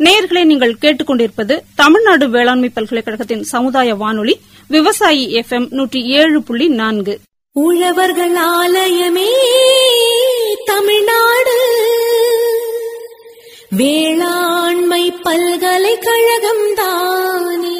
நேயர்களே நீங்கள் கேட்டுக் கொண்டிருப்பது தமிழ்நாடு வேளாண்மை பல்கலைக்கழகத்தின் சமுதாய வானொலி விவசாயி எஃப் எம் நூற்றி ஏழு புள்ளி நான்கு உழவர்கள் ஆலயமே தமிழ்நாடு வேளாண்மை பல்கலைக்கழகம் தானே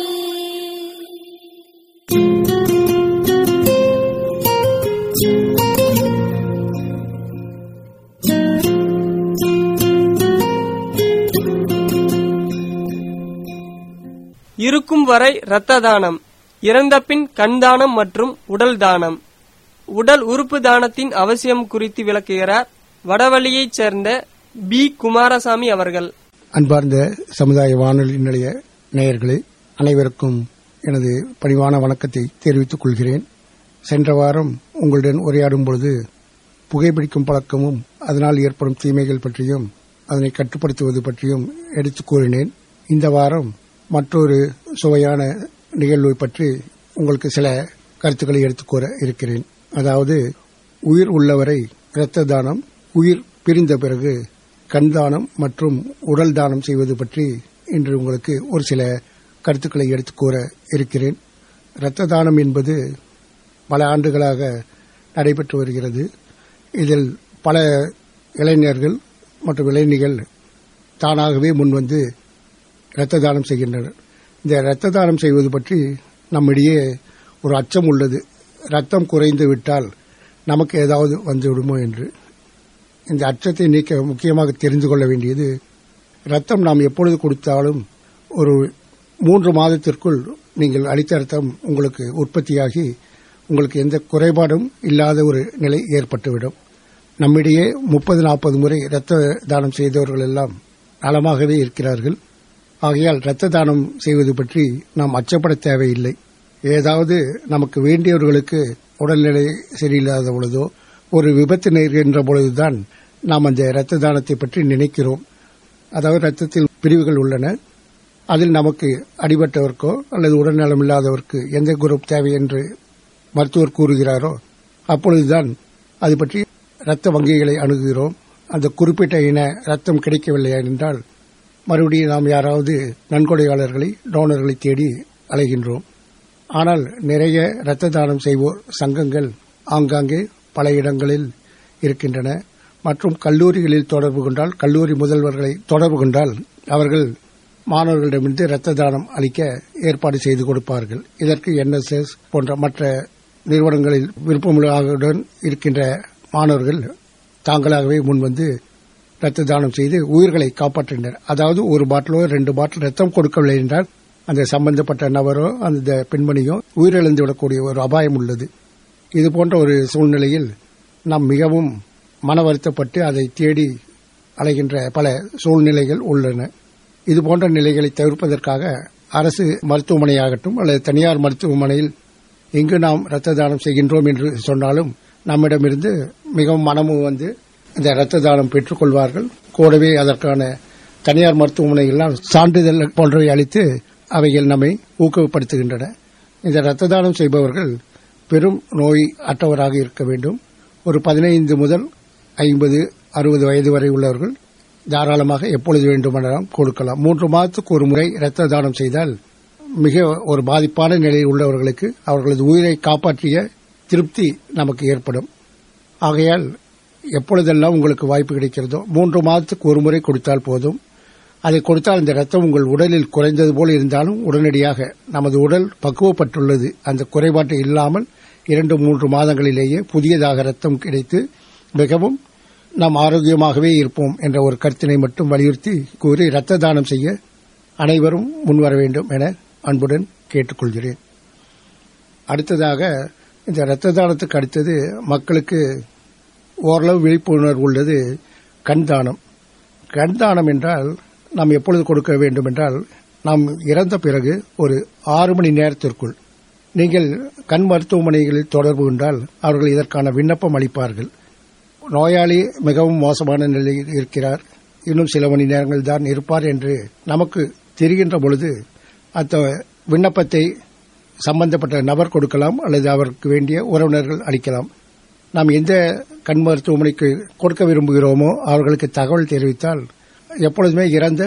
இருக்கும் வரை இரத்த தானம் இறந்தபின் கண் தானம் மற்றும் உடல் தானம் உடல் உறுப்பு தானத்தின் அவசியம் குறித்து விளக்குகிறார் வடவழியைச் சேர்ந்த பி குமாரசாமி அவர்கள் அன்பார்ந்த சமுதாய வானொலி நிலைய நேயர்களே அனைவருக்கும் எனது பணிவான வணக்கத்தை தெரிவித்துக் கொள்கிறேன் சென்ற வாரம் உங்களுடன் உரையாடும் பொழுது புகைப்பிடிக்கும் பழக்கமும் அதனால் ஏற்படும் தீமைகள் பற்றியும் அதனை கட்டுப்படுத்துவது பற்றியும் எடுத்துக் கூறினேன் இந்த வாரம் மற்றொரு சுவையான நிகழ்வை பற்றி உங்களுக்கு சில கருத்துக்களை எடுத்துக் கூற இருக்கிறேன் அதாவது உயிர் உள்ளவரை இரத்த தானம் உயிர் பிரிந்த பிறகு கண் தானம் மற்றும் உடல் தானம் செய்வது பற்றி இன்று உங்களுக்கு ஒரு சில கருத்துக்களை எடுத்துக் கூற இருக்கிறேன் இரத்த தானம் என்பது பல ஆண்டுகளாக நடைபெற்று வருகிறது இதில் பல இளைஞர்கள் மற்றும் இளைஞர்கள் தானாகவே முன்வந்து இரத்த தானம் செய்கின்றனர் இந்த இரத்த தானம் செய்வது பற்றி நம்மிடையே ஒரு அச்சம் உள்ளது ரத்தம் குறைந்து விட்டால் நமக்கு ஏதாவது வந்துவிடுமோ என்று இந்த அச்சத்தை நீக்க முக்கியமாக தெரிந்து கொள்ள வேண்டியது ரத்தம் நாம் எப்பொழுது கொடுத்தாலும் ஒரு மூன்று மாதத்திற்குள் நீங்கள் அளித்த ரத்தம் உங்களுக்கு உற்பத்தியாகி உங்களுக்கு எந்த குறைபாடும் இல்லாத ஒரு நிலை ஏற்பட்டுவிடும் நம்மிடையே முப்பது நாற்பது முறை இரத்த தானம் செய்தவர்கள் எல்லாம் நலமாகவே இருக்கிறார்கள் ஆகையால் இரத்த தானம் செய்வது பற்றி நாம் அச்சப்பட தேவையில்லை ஏதாவது நமக்கு வேண்டியவர்களுக்கு உடல்நிலை சரியில்லாத பொழுதோ ஒரு விபத்து நேர்கின்ற பொழுதுதான் நாம் அந்த இரத்த தானத்தை பற்றி நினைக்கிறோம் அதாவது ரத்தத்தில் பிரிவுகள் உள்ளன அதில் நமக்கு அடிபட்டவருக்கோ அல்லது உடல்நலம் இல்லாதவருக்கு எந்த குரூப் தேவை என்று மருத்துவர் கூறுகிறாரோ அப்பொழுதுதான் அது பற்றி இரத்த வங்கிகளை அணுகுகிறோம் அந்த குறிப்பிட்ட இன ரத்தம் கிடைக்கவில்லை என்றால் மறுபடியும் நாம் யாராவது நன்கொடையாளர்களை டோனர்களை தேடி அலைகின்றோம் ஆனால் நிறைய இரத்த தானம் செய்வோர் சங்கங்கள் ஆங்காங்கே பல இடங்களில் இருக்கின்றன மற்றும் கல்லூரிகளில் தொடர்பு கொண்டால் கல்லூரி முதல்வர்களை தொடர்பு கொண்டால் அவர்கள் மாணவர்களிடமிருந்து இரத்த தானம் அளிக்க ஏற்பாடு செய்து கொடுப்பார்கள் இதற்கு என்எஸ்எஸ் போன்ற மற்ற நிறுவனங்களில் விருப்பமுள்ளவுடன் இருக்கின்ற மாணவர்கள் தாங்களாகவே முன்வந்து இரத்த தானம் செய்து உயிர்களை காப்பாற்றினர் அதாவது ஒரு பாட்டிலோ ரெண்டு பாட்டில் ரத்தம் கொடுக்கவில்லை என்றால் அந்த சம்பந்தப்பட்ட நபரோ அந்த பெண்மணியோ உயிரிழந்து விடக்கூடிய ஒரு அபாயம் உள்ளது இது போன்ற ஒரு சூழ்நிலையில் நாம் மிகவும் மன வருத்தப்பட்டு அதை தேடி அலைகின்ற பல சூழ்நிலைகள் உள்ளன இது போன்ற நிலைகளை தவிர்ப்பதற்காக அரசு மருத்துவமனையாகட்டும் அல்லது தனியார் மருத்துவமனையில் எங்கு நாம் இரத்த தானம் செய்கின்றோம் என்று சொன்னாலும் நம்மிடமிருந்து மிகவும் மனமும் வந்து இந்த இரத்த தானம் பெற்றுக் கொள்வார்கள் கூடவே அதற்கான தனியார் மருத்துவமனைகள்லாம் சான்றிதழ் போன்றவை அளித்து அவைகள் நம்மை ஊக்கப்படுத்துகின்றன இந்த இரத்த தானம் செய்பவர்கள் பெரும் நோய் அற்றவராக இருக்க வேண்டும் ஒரு பதினைந்து முதல் ஐம்பது அறுபது வயது வரை உள்ளவர்கள் தாராளமாக எப்பொழுது வேண்டுமானாலும் கொடுக்கலாம் மூன்று மாதத்துக்கு ஒரு முறை இரத்த தானம் செய்தால் மிக ஒரு பாதிப்பான நிலையில் உள்ளவர்களுக்கு அவர்களது உயிரை காப்பாற்றிய திருப்தி நமக்கு ஏற்படும் ஆகையால் எப்பொழுதெல்லாம் உங்களுக்கு வாய்ப்பு கிடைக்கிறதோ மூன்று மாதத்துக்கு ஒரு முறை கொடுத்தால் போதும் அதை கொடுத்தால் இந்த ரத்தம் உங்கள் உடலில் குறைந்தது போல இருந்தாலும் உடனடியாக நமது உடல் பக்குவப்பட்டுள்ளது அந்த குறைபாட்டு இல்லாமல் இரண்டு மூன்று மாதங்களிலேயே புதியதாக ரத்தம் கிடைத்து மிகவும் நாம் ஆரோக்கியமாகவே இருப்போம் என்ற ஒரு கருத்தினை மட்டும் வலியுறுத்தி கூறி இரத்த தானம் செய்ய அனைவரும் முன்வர வேண்டும் என அன்புடன் கேட்டுக்கொள்கிறேன் அடுத்ததாக இந்த இரத்த தானத்துக்கு அடுத்தது மக்களுக்கு ஓரளவு விழிப்புணர்வு உள்ளது கண் தானம் கண் தானம் என்றால் நாம் எப்பொழுது கொடுக்க வேண்டும் என்றால் நாம் இறந்த பிறகு ஒரு ஆறு மணி நேரத்திற்குள் நீங்கள் கண் மருத்துவமனைகளில் தொடர்பு கொண்டால் அவர்கள் இதற்கான விண்ணப்பம் அளிப்பார்கள் நோயாளி மிகவும் மோசமான நிலையில் இருக்கிறார் இன்னும் சில மணி நேரங்கள் தான் இருப்பார் என்று நமக்கு தெரிகின்ற பொழுது அந்த விண்ணப்பத்தை சம்பந்தப்பட்ட நபர் கொடுக்கலாம் அல்லது அவருக்கு வேண்டிய உறவினர்கள் அளிக்கலாம் நாம் எந்த கண் மருத்துவமனைக்கு கொடுக்க விரும்புகிறோமோ அவர்களுக்கு தகவல் தெரிவித்தால் எப்பொழுதுமே இறந்த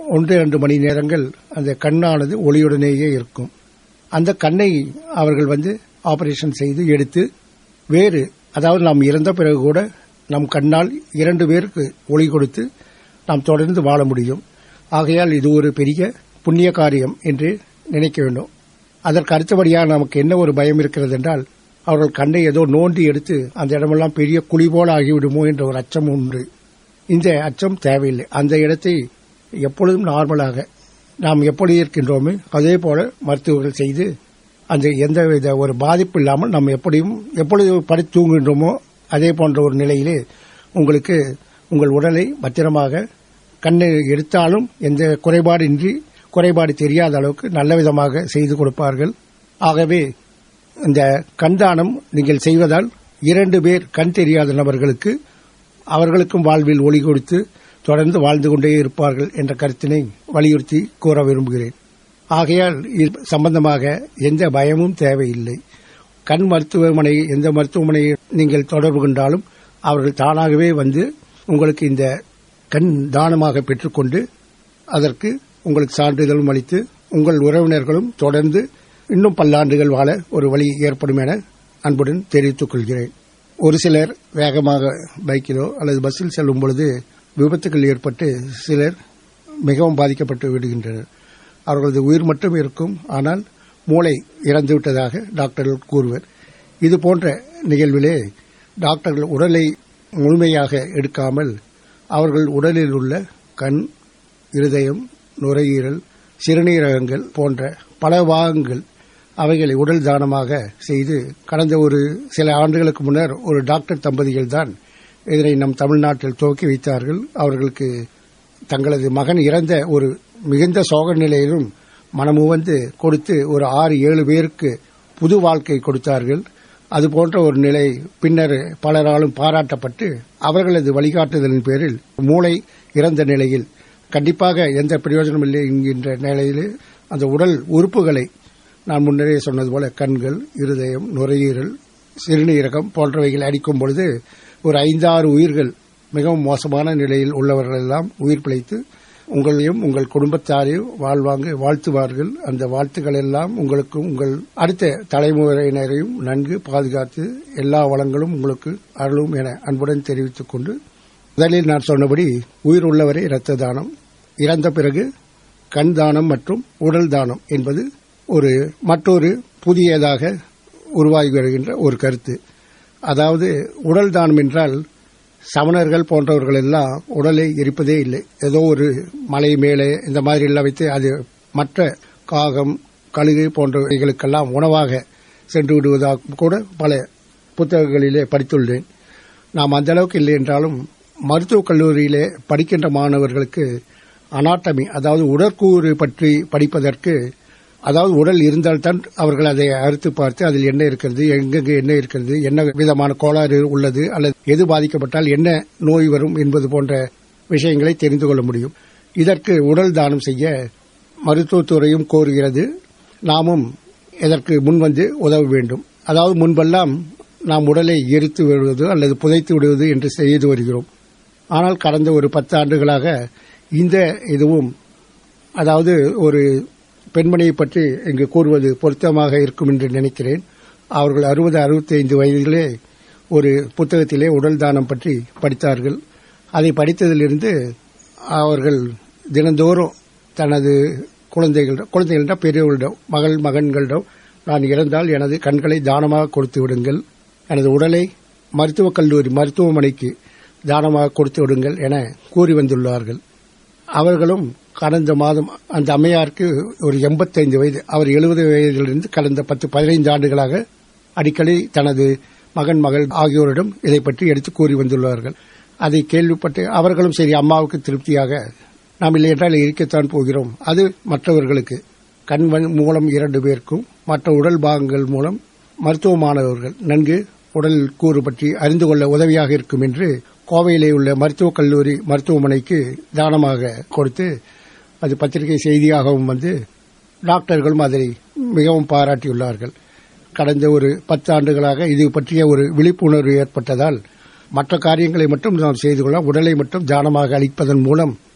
ஒன்று இரண்டு மணி நேரங்கள் அந்த கண்ணானது ஒளியுடனேயே இருக்கும் அந்த கண்ணை அவர்கள் வந்து ஆபரேஷன் செய்து எடுத்து வேறு அதாவது நாம் இறந்த பிறகு கூட நம் கண்ணால் இரண்டு பேருக்கு ஒளி கொடுத்து நாம் தொடர்ந்து வாழ முடியும் ஆகையால் இது ஒரு பெரிய புண்ணிய காரியம் என்று நினைக்க வேண்டும் அதற்கு அடுத்தபடியாக நமக்கு என்ன ஒரு பயம் இருக்கிறது என்றால் அவர்கள் கண்ணை ஏதோ நோண்டி எடுத்து அந்த இடமெல்லாம் பெரிய குழி போல ஆகிவிடுமோ என்ற ஒரு அச்சம் உண்டு இந்த அச்சம் தேவையில்லை அந்த இடத்தை எப்பொழுதும் நார்மலாக நாம் எப்படி இருக்கின்றோமோ அதே போல மருத்துவர்கள் செய்து அந்த எந்தவித ஒரு பாதிப்பு இல்லாமல் நாம் எப்படியும் எப்பொழுது படுத்து தூங்குகின்றோமோ அதே போன்ற ஒரு நிலையிலே உங்களுக்கு உங்கள் உடலை பத்திரமாக கண்ணை எடுத்தாலும் எந்த குறைபாடின்றி குறைபாடு தெரியாத அளவுக்கு நல்ல விதமாக செய்து கொடுப்பார்கள் ஆகவே இந்த கண்தானம் நீங்கள் செய்வதால் இரண்டு பேர் கண் தெரியாத நபர்களுக்கு அவர்களுக்கும் வாழ்வில் ஒளி கொடுத்து தொடர்ந்து வாழ்ந்து கொண்டே இருப்பார்கள் என்ற கருத்தினை வலியுறுத்தி கூற விரும்புகிறேன் ஆகையால் இது சம்பந்தமாக எந்த பயமும் தேவையில்லை கண் மருத்துவமனை எந்த மருத்துவமனையை நீங்கள் தொடர்பு கொண்டாலும் அவர்கள் தானாகவே வந்து உங்களுக்கு இந்த கண் தானமாக பெற்றுக்கொண்டு அதற்கு உங்களுக்கு சான்றிதழும் அளித்து உங்கள் உறவினர்களும் தொடர்ந்து இன்னும் பல்லாண்டுகள் வாழ ஒரு வழி ஏற்படும் என அன்புடன் தெரிவித்துக் கொள்கிறேன் ஒரு சிலர் வேகமாக பைக்கிலோ அல்லது பஸ்ஸில் செல்லும் பொழுது விபத்துகள் ஏற்பட்டு சிலர் மிகவும் பாதிக்கப்பட்டு விடுகின்றனர் அவர்களது உயிர் மட்டும் இருக்கும் ஆனால் மூளை இறந்து விட்டதாக டாக்டர்கள் கூறுவர் இது போன்ற நிகழ்விலே டாக்டர்கள் உடலை முழுமையாக எடுக்காமல் அவர்கள் உடலில் உள்ள கண் இருதயம் நுரையீரல் சிறுநீரகங்கள் போன்ற பல பாகங்கள் அவைகளை உடல் தானமாக செய்து கடந்த ஒரு சில ஆண்டுகளுக்கு முன்னர் ஒரு டாக்டர் தம்பதிகள் தான் இதனை நம் தமிழ்நாட்டில் துவக்கி வைத்தார்கள் அவர்களுக்கு தங்களது மகன் இறந்த ஒரு மிகுந்த சோக நிலையிலும் மனமுவந்து கொடுத்து ஒரு ஆறு ஏழு பேருக்கு புது வாழ்க்கை கொடுத்தார்கள் அது போன்ற ஒரு நிலை பின்னர் பலராலும் பாராட்டப்பட்டு அவர்களது வழிகாட்டுதலின் பேரில் மூளை இறந்த நிலையில் கண்டிப்பாக எந்த பிரயோஜனம் இல்லை என்கின்ற நிலையில் அந்த உடல் உறுப்புகளை நான் முன்னரே சொன்னது போல கண்கள் இருதயம் நுரையீரல் சிறுநீரகம் போன்றவைகள் அடிக்கும் பொழுது ஒரு ஐந்தாறு உயிர்கள் மிகவும் மோசமான நிலையில் உள்ளவர்கள் எல்லாம் உயிர் பிழைத்து உங்களையும் உங்கள் குடும்பத்தாரையும் வாழ்வாங்க வாழ்த்துவார்கள் அந்த வாழ்த்துக்கள் எல்லாம் உங்களுக்கும் உங்கள் அடுத்த தலைமுறையினரையும் நன்கு பாதுகாத்து எல்லா வளங்களும் உங்களுக்கு அருளும் என அன்புடன் தெரிவித்துக் கொண்டு முதலில் நான் சொன்னபடி உயிர் உள்ளவரை இரத்த தானம் இறந்த பிறகு கண் தானம் மற்றும் உடல் தானம் என்பது ஒரு மற்றொரு புதியதாக உருவாகி வருகின்ற ஒரு கருத்து அதாவது உடல் தானம் என்றால் சமணர்கள் போன்றவர்கள் எல்லாம் உடலை எரிப்பதே இல்லை ஏதோ ஒரு மலை மேலே இந்த மாதிரி எல்லாம் வைத்து அது மற்ற காகம் கழுகு போன்றவைகளுக்கெல்லாம் உணவாக சென்று விடுவதாக கூட பல புத்தகங்களிலே படித்துள்ளேன் நாம் அந்த அளவுக்கு இல்லை என்றாலும் மருத்துவக் கல்லூரியிலே படிக்கின்ற மாணவர்களுக்கு அனாட்டமி அதாவது உடற்கூறு பற்றி படிப்பதற்கு அதாவது உடல் இருந்தால்தான் அவர்கள் அதை அறுத்து பார்த்து அதில் என்ன இருக்கிறது எங்கெங்கு என்ன இருக்கிறது என்ன விதமான கோளாறு உள்ளது அல்லது எது பாதிக்கப்பட்டால் என்ன நோய் வரும் என்பது போன்ற விஷயங்களை தெரிந்து கொள்ள முடியும் இதற்கு உடல் தானம் செய்ய மருத்துவத்துறையும் கோருகிறது நாமும் இதற்கு முன்வந்து உதவ வேண்டும் அதாவது முன்பெல்லாம் நாம் உடலை எரித்து விடுவது அல்லது புதைத்து விடுவது என்று செய்து வருகிறோம் ஆனால் கடந்த ஒரு பத்து ஆண்டுகளாக இந்த இதுவும் அதாவது ஒரு பெண்மணியை பற்றி இங்கு கூறுவது பொருத்தமாக இருக்கும் என்று நினைக்கிறேன் அவர்கள் அறுபது அறுபத்தி ஐந்து வயதிலே ஒரு புத்தகத்திலே உடல் தானம் பற்றி படித்தார்கள் அதை படித்ததிலிருந்து அவர்கள் தினந்தோறும் தனது குழந்தைகளிடம் குழந்தைகளிடம் பெரியவர்களிடம் மகள் மகன்களிடம் நான் இறந்தால் எனது கண்களை தானமாக கொடுத்து விடுங்கள் எனது உடலை மருத்துவக் கல்லூரி மருத்துவமனைக்கு தானமாக கொடுத்து விடுங்கள் என கூறி வந்துள்ளார்கள் அவர்களும் கடந்த மாதம் அந்த அம்மையாருக்கு ஒரு எண்பத்தைந்து வயது அவர் எழுபது வயதிலிருந்து கடந்த பத்து பதினைந்து ஆண்டுகளாக அடிக்கடி தனது மகன் மகள் ஆகியோரிடம் இதை பற்றி எடுத்து கூறி வந்துள்ளார்கள் அதை கேள்விப்பட்டு அவர்களும் சரி அம்மாவுக்கு திருப்தியாக நாம் இல்லை என்றால் இருக்கத்தான் போகிறோம் அது மற்றவர்களுக்கு கண் மூலம் இரண்டு பேருக்கும் மற்ற உடல் பாகங்கள் மூலம் மருத்துவ மாணவர்கள் நன்கு உடல் கூறு பற்றி அறிந்து கொள்ள உதவியாக இருக்கும் என்று கோவையிலே உள்ள மருத்துவக் கல்லூரி மருத்துவமனைக்கு தானமாக கொடுத்து அது பத்திரிகை செய்தியாகவும் வந்து டாக்டர்களும் அதை மிகவும் பாராட்டியுள்ளார்கள் கடந்த ஒரு பத்து ஆண்டுகளாக இது பற்றிய ஒரு விழிப்புணர்வு ஏற்பட்டதால் மற்ற காரியங்களை மட்டும் நாம் செய்து கொள்ள உடலை மட்டும் தானமாக அளிப்பதன் மூலம்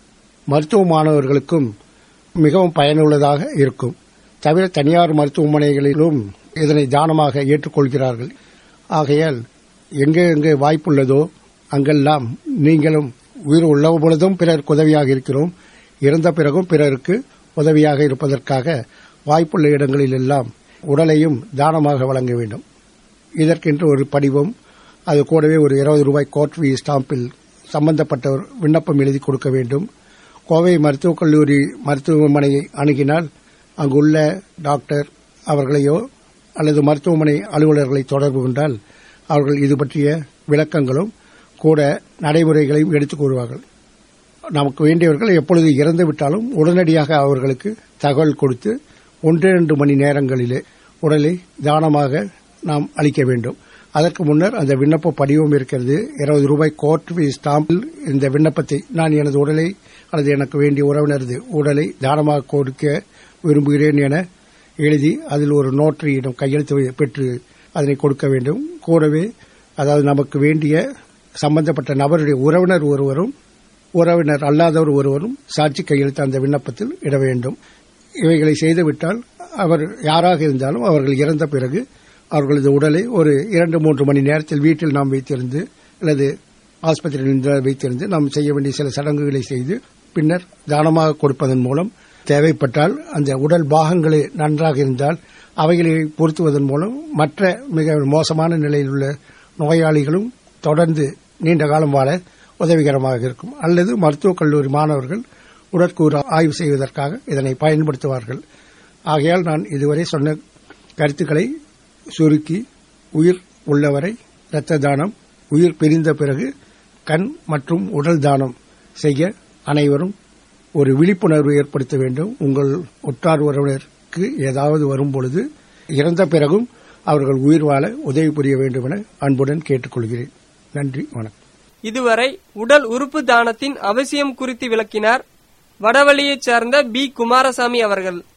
மருத்துவ மாணவர்களுக்கும் மிகவும் பயனுள்ளதாக இருக்கும் தவிர தனியார் மருத்துவமனைகளிலும் இதனை தானமாக ஏற்றுக்கொள்கிறார்கள் ஆகையால் எங்கே எங்கே வாய்ப்புள்ளதோ அங்கெல்லாம் நீங்களும் உயிர் உள்ள பொழுதும் பிறருக்கு உதவியாக இருக்கிறோம் இறந்த பிறகும் பிறருக்கு உதவியாக இருப்பதற்காக வாய்ப்புள்ள இடங்களில் எல்லாம் உடலையும் தானமாக வழங்க வேண்டும் இதற்கென்று ஒரு படிவம் அது கூடவே ஒரு இருபது ரூபாய் கோட்வி ஸ்டாம்பில் சம்பந்தப்பட்டவர் விண்ணப்பம் எழுதி கொடுக்க வேண்டும் கோவை மருத்துவக் கல்லூரி மருத்துவமனையை அணுகினால் அங்குள்ள டாக்டர் அவர்களையோ அல்லது மருத்துவமனை அலுவலர்களை தொடர்பு கொண்டால் அவர்கள் இது பற்றிய விளக்கங்களும் கூட நடைமுறைகளையும் எடுத்துக் கூறுவார்கள் நமக்கு வேண்டியவர்கள் எப்பொழுது இறந்து விட்டாலும் உடனடியாக அவர்களுக்கு தகவல் கொடுத்து ஒன்றிரண்டு மணி நேரங்களிலே உடலை தானமாக நாம் அளிக்க வேண்டும் அதற்கு முன்னர் அந்த விண்ணப்ப படிவம் இருக்கிறது இருபது ரூபாய் கோர்ட் ஸ்டாம்பில் இந்த விண்ணப்பத்தை நான் எனது உடலை அல்லது எனக்கு வேண்டிய உறவினரது உடலை தானமாக கொடுக்க விரும்புகிறேன் என எழுதி அதில் ஒரு நோட்டரியிடம் கையெழுத்து பெற்று அதனை கொடுக்க வேண்டும் கூடவே அதாவது நமக்கு வேண்டிய சம்பந்தப்பட்ட நபருடைய உறவினர் ஒருவரும் உறவினர் அல்லாதவர் ஒருவரும் சாட்சி கையெழுத்து அந்த விண்ணப்பத்தில் இட வேண்டும் இவைகளை செய்துவிட்டால் அவர் யாராக இருந்தாலும் அவர்கள் இறந்த பிறகு அவர்களது உடலை ஒரு இரண்டு மூன்று மணி நேரத்தில் வீட்டில் நாம் வைத்திருந்து அல்லது ஆஸ்பத்திரியில் வைத்திருந்து நாம் செய்ய வேண்டிய சில சடங்குகளை செய்து பின்னர் தானமாக கொடுப்பதன் மூலம் தேவைப்பட்டால் அந்த உடல் பாகங்களே நன்றாக இருந்தால் அவைகளை பொருத்துவதன் மூலம் மற்ற மிக மோசமான நிலையில் உள்ள நோயாளிகளும் தொடர்ந்து நீண்ட காலம் வாழ உதவிகரமாக இருக்கும் அல்லது மருத்துவக் கல்லூரி மாணவர்கள் உடற்கூறு ஆய்வு செய்வதற்காக இதனை பயன்படுத்துவார்கள் ஆகையால் நான் இதுவரை சொன்ன கருத்துக்களை சுருக்கி உயிர் உள்ளவரை இரத்த தானம் உயிர் பிரிந்த பிறகு கண் மற்றும் உடல் தானம் செய்ய அனைவரும் ஒரு விழிப்புணர்வு ஏற்படுத்த வேண்டும் உங்கள் உற்றார் உறவினருக்கு ஏதாவது வரும் பொழுது இறந்த பிறகும் அவர்கள் உயிர் வாழ உதவி புரிய வேண்டும் என அன்புடன் கேட்டுக்கொள்கிறேன் நன்றி வணக்கம் இதுவரை உடல் உறுப்பு தானத்தின் அவசியம் குறித்து விளக்கினார் வடவழியைச் சார்ந்த பி குமாரசாமி அவர்கள்